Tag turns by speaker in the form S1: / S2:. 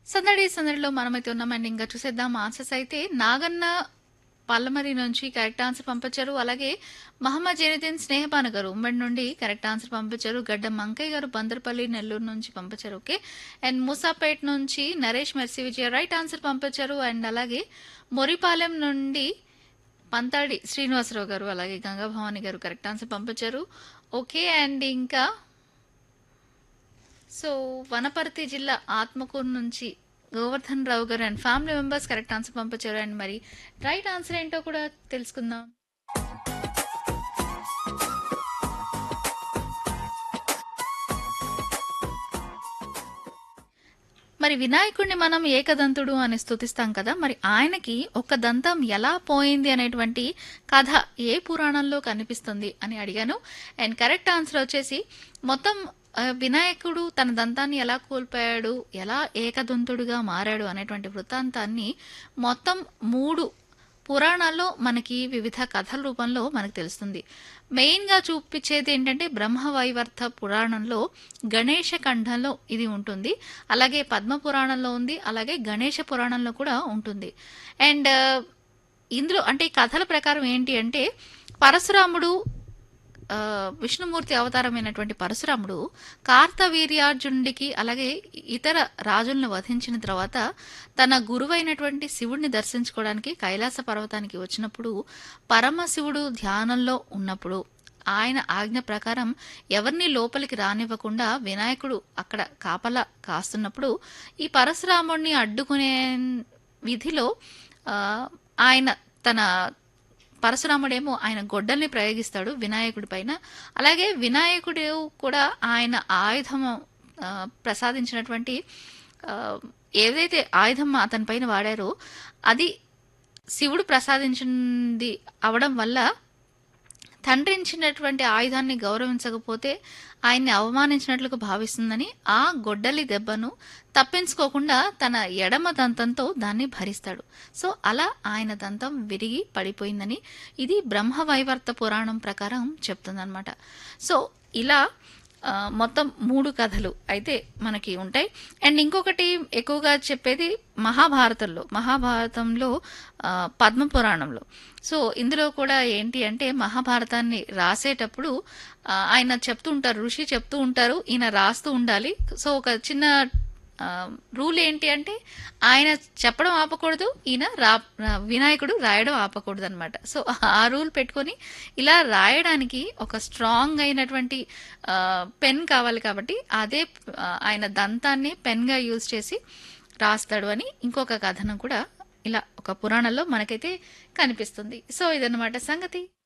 S1: సందడి సందడిలో మనమైతే ఉన్నాం అండ్ ఇంకా చూసేద్దాం ఆన్సర్స్ అయితే నాగన్న పల్లమరి నుంచి కరెక్ట్ ఆన్సర్ పంపించారు అలాగే మహమ్మద్ జైనుద్దీన్ స్నేహపాన గారు ఉమ్మడి నుండి కరెక్ట్ ఆన్సర్ పంపించారు గడ్డ మంకయ్య గారు బందర్పల్లి నెల్లూరు నుంచి పంపించారు ఓకే అండ్ మూసాపేట్ నుంచి Naresh Mercy Vijaya right answer పంపించారు అండ్ అలాగే మొరిపాలెం నుండి పంతాడి శ్రీనివాసరావు గారు అలాగే గంగా భవాని గారు కరెక్ట్ ఆన్సర్ పంపించారు ఓకే అండ్ ఇంకా సో వనపర్తి జిల్లా ఆత్మకూరు నుంచి గోవర్ధన్ రావు గారు and family members correct answer పంపించారు అండ్ మరి రైట్ ఆన్సర్ ఏంటో కూడా తెలుసుకుందాం మరి వినాయకుడిని మనం ఏకదంతుడు అని స్తుతిస్తాం కదా మరి ఆయనకి ఒక దంతం ఎలా పోయింది అనేటువంటి కథ ఏ పురాణంలో కనిపిస్తుంది అని అడిగాను అండ్ కరెక్ట్ ఆన్సర్ వచ్చేసి మొత్తం ఆ, వినాయకుడు తన దంతాన్ని ఎలా కోల్పోయాడు ఎలా ఏకదంతుడుగా మారాడు అనేటువంటి వృత్తాంతాన్ని మొత్తం మూడు పురాణాల్లో మనకి వివిధ కథల రూపంలో మనకు తెలుస్తుంది మెయిన్గా చూపించేది ఏంటంటే బ్రహ్మవైవర్త పురాణంలో గణేష ఖండంలో ఇది ఉంటుంది అలాగే పద్మ పురాణంలో ఉంది అలాగే గణేష పురాణంలో కూడా ఉంటుంది అండ్ ఇందులో అంటే ఈ కథల ప్రకారం ఏంటి అంటే పరశురాముడు ఆ, విష్ణుమూర్తి అవతారమైనటువంటి పరశురాముడు కార్తవీర్యార్జునుడికి అలాగే ఇతర రాజులను వధించిన తర్వాత తన గురువైనటువంటి శివుడిని దర్శించుకోవడానికి కైలాస పర్వతానికి వచ్చినప్పుడు పరమశివుడు ధ్యానంలో ఉన్నప్పుడు ఆయన ఆజ్ఞ ప్రకారం ఎవరిని లోపలికి రానివ్వకుండా వినాయకుడు అక్కడ కాపలా కాస్తున్నప్పుడు ఈ పరశురాముడిని అడ్డుకునే విధిలో ఆ, ఆయన తన పరశురాముడేమో ఆయన గొడ్డల్ని ప్రయోగిస్తాడు వినాయకుడి పైన అలాగే వినాయకుడు కూడా ఆయన ఆయుధం ఆ, ప్రసాదించినటువంటి ఆ, ఏదైతే ఆయుధం అతని పైన వాడారో అది శివుడు ప్రసాదించింది అవడం వల్ల తండ్రి ఇచ్చినటువంటి ఆయుధాన్ని గౌరవించకపోతే ఆయన్ని అవమానించినట్లుగా భావిస్తుందని ఆ గొడ్డలి దెబ్బను తప్పించుకోకుండా తన ఎడమ దంతంతో దాన్ని భరిస్తాడు సో అలా ఆయన దంతం విరిగి పడిపోయిందని ఇది బ్రహ్మవైవర్త పురాణం ప్రకారం చెప్తుందన్నమాట సో ఇలా ఆ, మొత్తం మూడు కథలు అయితే మనకి ఉంటాయి అండ్ ఇంకొకటి ఎక్కువగా చెప్పేది మహాభారతంలో మహాభారతంలో ఆ, పద్మ పురాణంలో సో ఇందులో కూడా ఏంటి అంటే మహాభారతాన్ని రాసేటప్పుడు ఆ, ఆయన చెప్తూ ఉంటారు ఋషి చెప్తూ ఉంటారు ఈయన రాస్తూ ఉండాలి సో ఒక చిన్న రూల్ ఏంటి అంటే ఆయన చెప్పడం ఆపకూడదు ఈయన రా రా- వినాయకుడు రాయడం ఆపకూడదు అనమాట సో ఆ రూల్ పెట్టుకొని ఇలా రాయడానికి ఒక స్ట్రాంగ్ అయినటువంటి పెన్ కావాలి కాబట్టి అదే ఆ, ఆయన దంతాన్ని పెన్గా యూజ్ చేసి రాస్తాడు అని ఇంకొక కథనం కూడా ఇలా ఒక పురాణంలో మనకైతే కనిపిస్తుంది సో ఇదన్నమాట సంగతి